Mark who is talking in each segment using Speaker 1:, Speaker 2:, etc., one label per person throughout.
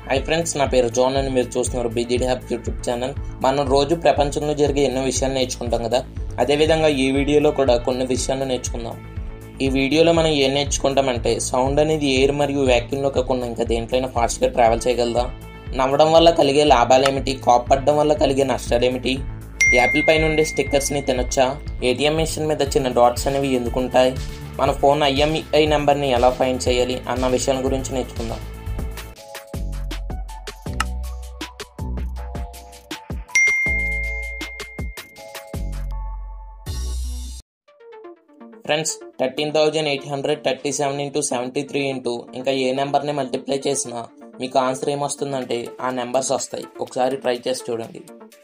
Speaker 1: hi friends నా పేరు zone అని మీరు చూస్తున్నారు బీజీడీ హబ్ యూట్యూబ్ ఛానల్ మనం రోజు ప్రపంచంలో జరిగే ఎన్నో విషయాలు నేర్చుకుంటాం కదా అదేవిధంగా ఈ వీడియోలో కూడా కొన్ని విషయాలు నేర్చుకుందాం ఈ వీడియోలో మనం ఏం నేర్చుకుంటామంటే సౌండ్ అనేది ఎయిర్ మరియు వ్యాక్యూమ్లో కాకుండా ఇంకా దేంట్లైనా ఫాస్ట్గా ట్రావెల్ చేయగలదా నవ్వడం వల్ల కలిగే లాభాలు ఏమిటి కాపాడడం వల్ల కలిగే నష్టాలు ఏమిటి యాపిల్ పైన ఉండే స్టిక్కర్స్ని తినొచ్చా ఏటీఎం మిషన్ మీద చిన్న డాట్స్ అనేవి ఎందుకుంటాయి మన ఫోన్ ఐఎంఈఐ నెంబర్ని ఎలా ఫైండ్ చేయాలి అన్న విషయాల గురించి నేర్చుకుందాం friends thirteen thousand eight hundred thirty seven into seventy three into ఇంకా ఏ నెంబర్ని మల్టిప్లై చేసినా మీకు ఆన్సర్ ఏమొస్తుందంటే ఆ నెంబర్స్ వస్తాయి ఒకసారి ట్రై చేసి చూడండి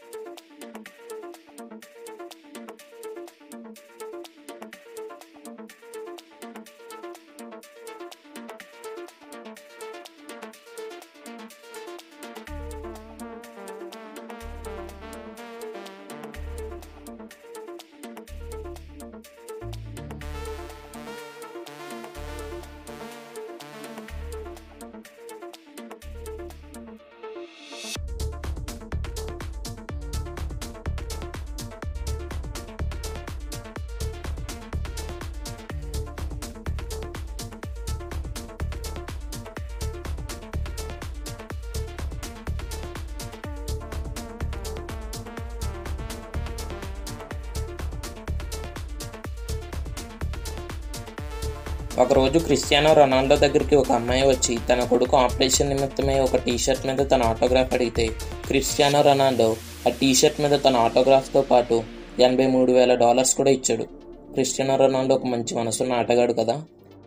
Speaker 1: ఒకరోజు క్రిస్టియానో రొనాల్డో దగ్గరికి ఒక అమ్మాయి వచ్చి తన కొడుకు ఆపరేషన్ నిమిత్తమై ఒక టీ షర్ట్ మీద తన ఆటోగ్రాఫ్ అడిగితే క్రిస్టియానో రొనాల్డో ఆ టీ షర్ట్ మీద తన ఆటోగ్రాఫ్తో పాటు ఎనభై మూడు వేల డాలర్స్ కూడా ఇచ్చాడు క్రిస్టియానో రొనాల్డో ఒక మంచి మనసున్న ఆటగాడు కదా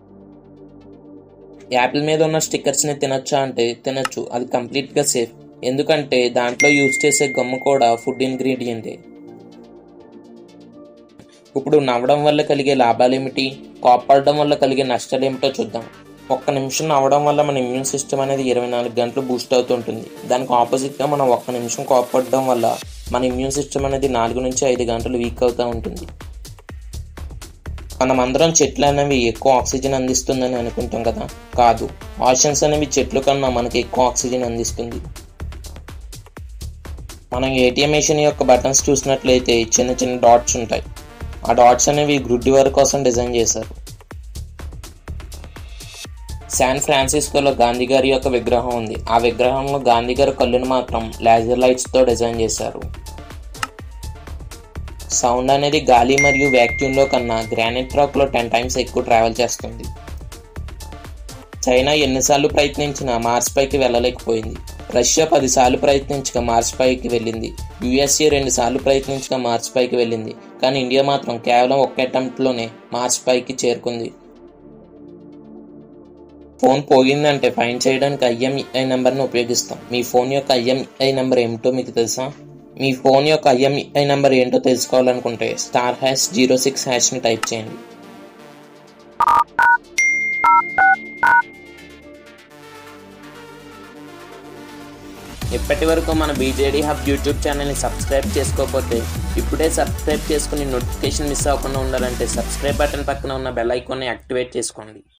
Speaker 1: యాపిల్ మీద ఉన్న స్టిక్కర్స్ని తినొచ్చా అంటే తినొచ్చు అది కంప్లీట్గా సేఫ్ ఎందుకంటే దాంట్లో యూజ్ చేసే గమ్ము కూడా ఫుడ్ ఇంగ్రీడియంటే ఇప్పుడు నవ్వడం వల్ల కలిగే లాభాలేమిటి కాపాడడం వల్ల కలిగే నష్టాలు ఏమిటో చూద్దాం ఒక్క నిమిషం నవ్వడం వల్ల మన ఇమ్యూన్ సిస్టమ్ అనేది ఇరవై నాలుగు గంటలు బూస్ట్ అవుతుంటుంది దానికి ఆపోజిట్గా మనం ఒక్క నిమిషం కాపాడడం వల్ల మన ఇమ్యూన్ సిస్టమ్ అనేది నాలుగు నుంచి ఐదు గంటలు వీక్ అవుతూ ఉంటుంది మనమందరం చెట్లు అనేవి ఎక్కువ ఆక్సిజన్ అందిస్తుందని అనుకుంటాం కదా కాదు ఆషన్స్ అనేవి చెట్లు కన్నా మనకి ఎక్కువ ఆక్సిజన్ అందిస్తుంది మనం ఏటీఎం మిషన్ యొక్క బటన్స్ చూసినట్లయితే చిన్న చిన్న డాట్స్ ఉంటాయి ఆ డాట్స్ అనేవి గ్రుడ్డి వారి కోసం డిజైన్ చేశారు శాన్ ఫ్రాన్సిస్కోలో గాంధీ గారి యొక్క విగ్రహం ఉంది ఆ విగ్రహంలో గాంధీ గారి కళ్ళును మాత్రం లేజర్ లైట్స్తో డిజైన్ చేశారు సౌండ్ అనేది గాలి మరియు వ్యాక్యూమ్లో కన్నా గ్రానైట్ రాక్లో టెన్ టైమ్స్ ఎక్కువ ట్రావెల్ చేస్తుంది చైనా ఎన్నిసార్లు ప్రయత్నించినా మార్స్ పైకి వెళ్ళలేకపోయింది రష్యా పదిసార్లు ప్రయత్నించగా మార్స్ పైకి వెళ్ళింది యుఎస్ఏ రెండు సార్లు ప్రయత్నించగా మార్స్ పైకి వెళ్ళింది కానీ ఇండియా మాత్రం కేవలం ఒక్క అటెంప్ట్లోనే మార్స్ పైకి చేరుకుంది ఫోన్ పోయిందంటే ఫైండ్ చేయడానికి ఐఎంఈఐ నెంబర్ని ఉపయోగిస్తాం మీ ఫోన్ యొక్క ఐఎంఈఐ నెంబర్ ఏమిటో మీకు తెలుసా మీ ఫోన్ యొక్క ఐఎంఈఐ నెంబర్ ఏంటో తెలుసుకోవాలనుకుంటే స్టార్ హ్యాష్ జీరో సిక్స్ హ్యాష్ని టైప్ చేయండి ఇప్పటి వరకు మన బీజేడీ హబ్ యూట్యూబ్ ఛానల్ని సబ్స్క్రైబ్ చేసుకోకపోతే ఇప్పుడే సబ్స్క్రైబ్ చేసుకుని నోటిఫికేషన్ మిస్ అవ్వకుండా ఉండాలంటే సబ్స్క్రైబ్ బటన్ పక్కన ఉన్న బెల్ ఐకాన్ని యాక్టివేట్ చేసుకోండి